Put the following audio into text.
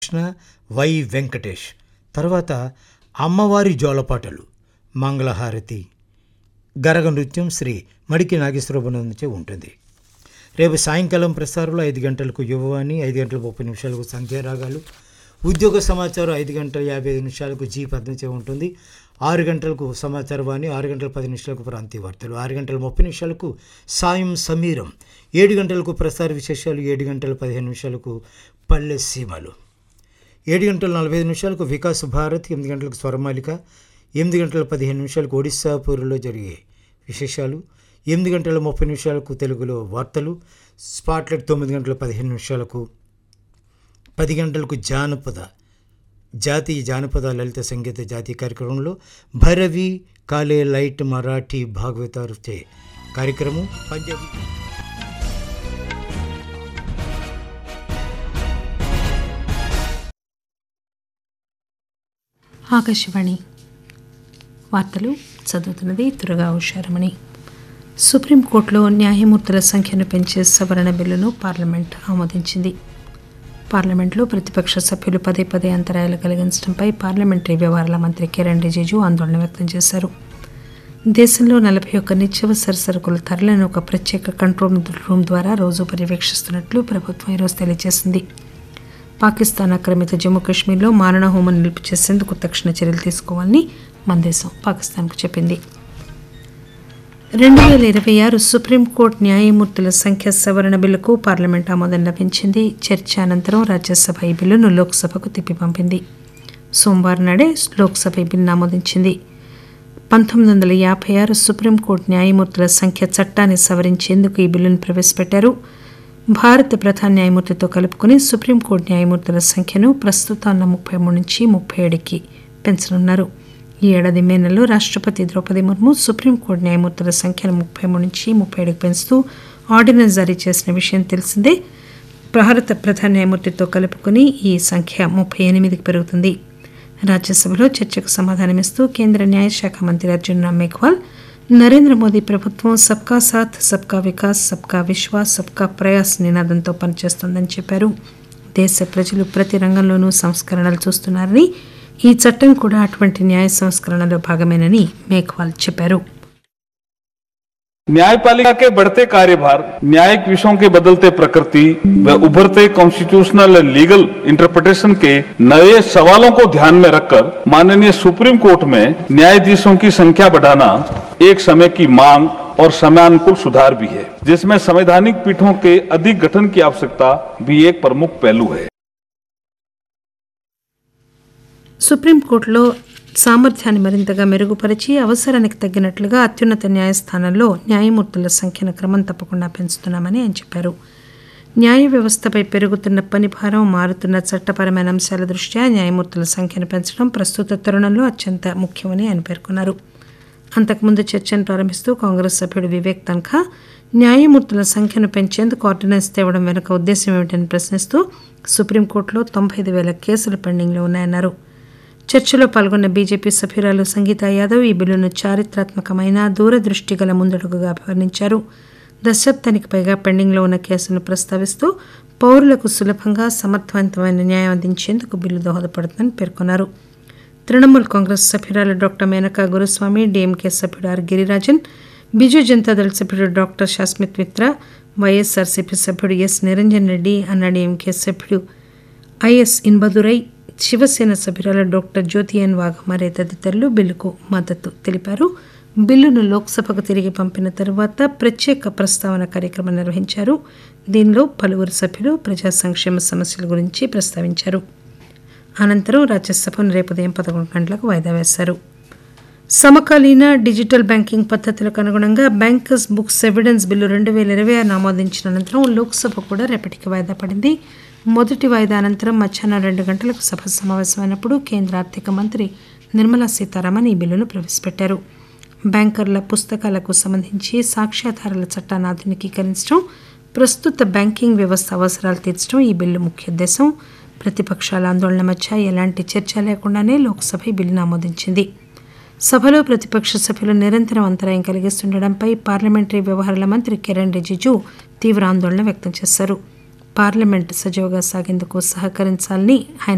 Krishna why Venkatesh తర్వాత అమ్మవారి జోలపాటలు మంగళహారతి గరగ నృత్యం శ్రీ మడికి నాగేశ్వరరావు నుంచే ఉంటుంది రేపు సాయంకాలం ప్రసారంలో ఐదు గంటలకు యువవాణి ఐదు గంటల ముప్పై నిమిషాలకు సంధ్యారాగాలు ఉద్యోగ సమాచారం ఐదు గంటల యాభై ఐదు నిమిషాలకు జీ పద్మచే ఉంటుంది ఆరు గంటలకు సమాచార వాణి ఆరు గంటల పది నిమిషాలకు ప్రాంతీయ వార్తలు ఆరు గంటల ముప్పై నిమిషాలకు సాయం సమీరం ఏడు గంటలకు ప్రసార విశేషాలు ఏడు గంటల పదిహేను నిమిషాలకు పల్లె సీమలు ఏడు గంటల నలభై ఐదు నిమిషాలకు వికాస్ భారత్ ఎనిమిది గంటలకు స్వరమాలిక ఎనిమిది గంటల పదిహేను నిమిషాలకు ఒడిస్సా పూర్లో జరిగే విశేషాలు ఎనిమిది గంటల ముప్పై నిమిషాలకు తెలుగులో వార్తలు స్పాట్లైట్ తొమ్మిది గంటల పదిహేను నిమిషాలకు పది గంటలకు జానపద జాతీయ జానపద లలిత సంగీత జాతీయ కార్యక్రమంలో భైరవి కాలే లైట్ మరాఠీ భాగవతారు చే కార్యక్రమం పంజాబీ ఆకాశవాణి వార్తలు చదువుతున్నది తురగా ఉషారమణి సుప్రీంకోర్టులో న్యాయమూర్తుల సంఖ్యను పెంచే సవరణ బిల్లును పార్లమెంట్ ఆమోదించింది పార్లమెంట్లో ప్రతిపక్ష సభ్యులు పదే పదే అంతరాయాలు కలిగించడంపై పార్లమెంటరీ వ్యవహారాల మంత్రి కిరణ్ రిజిజు ఆందోళన వ్యక్తం చేశారు దేశంలో నలభై ఒక్క నిత్యావసర సరుకుల ధరలను ఒక ప్రత్యేక కంట్రోల్ రూమ్ ద్వారా రోజు పర్యవేక్షిస్తున్నట్లు ప్రభుత్వం ఈరోజు తెలియజేసింది పాకిస్తాన్ ఆక్రమిత జమ్మూ కాశ్మీర్లో మారణ హోమం నిలుపు చేసేందుకు తక్షణ చర్యలు తీసుకోవాలని మన దేశం పాకిస్తాన్కు చెప్పింది రెండు వేల ఇరవై ఆరు సుప్రీంకోర్టు న్యాయమూర్తుల సంఖ్య సవరణ బిల్లుకు పార్లమెంట్ ఆమోదం లభించింది చర్చ అనంతరం రాజ్యసభ ఈ బిల్లును లోక్సభకు తిప్పి పంపింది సోమవారం నాడే లోక్సభ ఈ బిల్లును ఆమోదించింది పంతొమ్మిది వందల యాభై ఆరు సుప్రీంకోర్టు న్యాయమూర్తుల సంఖ్య చట్టాన్ని సవరించేందుకు ఈ బిల్లును ప్రవేశపెట్టారు భారత ప్రధాన న్యాయమూర్తితో కలుపుకుని సుప్రీంకోర్టు న్యాయమూర్తుల సంఖ్యను ప్రస్తుతం ఉన్న ముప్పై మూడు నుంచి ముప్పై ఏడుకి పెంచనున్నారు ఈ ఏడాది మే నెలలో రాష్ట్రపతి ద్రౌపది ముర్ము సుప్రీంకోర్టు న్యాయమూర్తుల సంఖ్యను ముప్పై మూడు నుంచి ముప్పై ఏడుకి పెంచుతూ ఆర్డినెన్స్ జారీ చేసిన విషయం తెలిసిందే భారత ప్రధాన న్యాయమూర్తితో కలుపుకుని ఈ సంఖ్య ముప్పై ఎనిమిదికి పెరుగుతుంది రాజ్యసభలో చర్చకు సమాధానమిస్తూ కేంద్ర న్యాయశాఖ మంత్రి అర్జున్ రామ్ మేఘ్వాల్ నరేంద్ర మోదీ ప్రభుత్వం సబ్కా సాథ్ సబ్కా వికాస్ సబ్కా విశ్వాస్ సబ్కా ప్రయాస్ నినాదంతో పనిచేస్తోందని చెప్పారు దేశ ప్రజలు ప్రతి రంగంలోనూ సంస్కరణలు చూస్తున్నారని ఈ చట్టం కూడా అటువంటి న్యాయ సంస్కరణలో భాగమేనని మేఘ్వాల్ చెప్పారు न्यायपालिका के बढ़ते कार्यभार न्यायिक विषयों की बदलते प्रकृति व उभरते कॉन्स्टिट्यूशनल लीगल इंटरप्रिटेशन के नए सवालों को ध्यान में रखकर माननीय सुप्रीम कोर्ट में न्यायाधीशों की संख्या बढ़ाना एक समय की मांग और समयानुकूल सुधार भी है जिसमें संवैधानिक पीठों के अधिक गठन की आवश्यकता भी एक प्रमुख पहलू है సుప్రీంకోర్టులో సామర్థ్యాన్ని మరింతగా మెరుగుపరిచి అవసరానికి తగ్గినట్లుగా అత్యున్నత న్యాయస్థానంలో న్యాయమూర్తుల సంఖ్యను క్రమం తప్పకుండా పెంచుతున్నామని ఆయన చెప్పారు న్యాయ వ్యవస్థపై పెరుగుతున్న పనిభారం మారుతున్న చట్టపరమైన అంశాల దృష్ట్యా న్యాయమూర్తుల సంఖ్యను పెంచడం ప్రస్తుత తరుణంలో అత్యంత ముఖ్యమని ఆయన పేర్కొన్నారు అంతకుముందు చర్చను ప్రారంభిస్తూ కాంగ్రెస్ సభ్యుడు వివేక్ తన్ఖా న్యాయమూర్తుల సంఖ్యను పెంచేందుకు ఆర్డినెన్స్ తేవడం వెనుక ఉద్దేశం ఏమిటని ప్రశ్నిస్తూ సుప్రీంకోర్టులో తొంభై ఐదు వేల కేసులు పెండింగ్లో ఉన్నాయన్నారు చర్చలో పాల్గొన్న బీజేపీ సభ్యురాలు సంగీత యాదవ్ ఈ బిల్లును చారిత్రాత్మకమైన దూరదృష్టి గల ముందడుగుగా అభివర్ణించారు దశాబ్దానికి పైగా పెండింగ్లో ఉన్న కేసులను ప్రస్తావిస్తూ పౌరులకు సులభంగా సమర్థవంతమైన న్యాయం అందించేందుకు బిల్లు దోహదపడుతుందని పేర్కొన్నారు తృణమూల్ కాంగ్రెస్ సభ్యురాలు డాక్టర్ మేనకా గురుస్వామి డీఎంకే సభ్యుడు ఆర్ గిరిరాజన్ బిజు జనతాదళ సభ్యుడు డాక్టర్ శాస్మిత్ మిత్ర వైఎస్ఆర్సీపీ సభ్యుడు ఎస్ నిరంజన్ రెడ్డి అన్నాడీఎంకే సభ్యుడు ఐఎస్ ఇన్బదురై శివసేన సభ్యురాలు డాక్టర్ జ్యోతి ఎన్ వాఘమారే తదితరులు బిల్లుకు మద్దతు తెలిపారు బిల్లును లోక్సభకు తిరిగి పంపిన తర్వాత ప్రత్యేక ప్రస్తావన కార్యక్రమం నిర్వహించారు దీనిలో పలువురు సభ్యులు ప్రజా సంక్షేమ సమస్యల గురించి ప్రస్తావించారు అనంతరం రాజ్యసభను రేపు ఉదయం పదకొండు గంటలకు వాయిదా వేశారు సమకాలీన డిజిటల్ బ్యాంకింగ్ పద్ధతులకు అనుగుణంగా బ్యాంకర్స్ బుక్స్ ఎవిడెన్స్ బిల్లు రెండు వేల ఇరవై ఆరును ఆమోదించిన అనంతరం లోక్సభ కూడా రేపటికి వాయిదా పడింది మొదటి వాయిదా అనంతరం మధ్యాహ్నం రెండు గంటలకు సభ సమావేశమైనప్పుడు కేంద్ర ఆర్థిక మంత్రి నిర్మలా సీతారామన్ ఈ బిల్లును ప్రవేశపెట్టారు బ్యాంకర్ల పుస్తకాలకు సంబంధించి సాక్ష్యాధారాల చట్టాన్ని ఆధునికీకరించడం ప్రస్తుత బ్యాంకింగ్ వ్యవస్థ అవసరాలు తీర్చడం ఈ బిల్లు ముఖ్య ఉద్దేశం ప్రతిపక్షాల ఆందోళన మధ్య ఎలాంటి చర్చ లేకుండానే లోక్సభ ఈ బిల్లును ఆమోదించింది సభలో ప్రతిపక్ష సభ్యులు నిరంతరం అంతరాయం కలిగిస్తుండడంపై పార్లమెంటరీ వ్యవహారాల మంత్రి కిరణ్ రిజిజు తీవ్ర ఆందోళన వ్యక్తం చేశారు పార్లమెంట్ సజావుగా సాగేందుకు సహకరించాలని ఆయన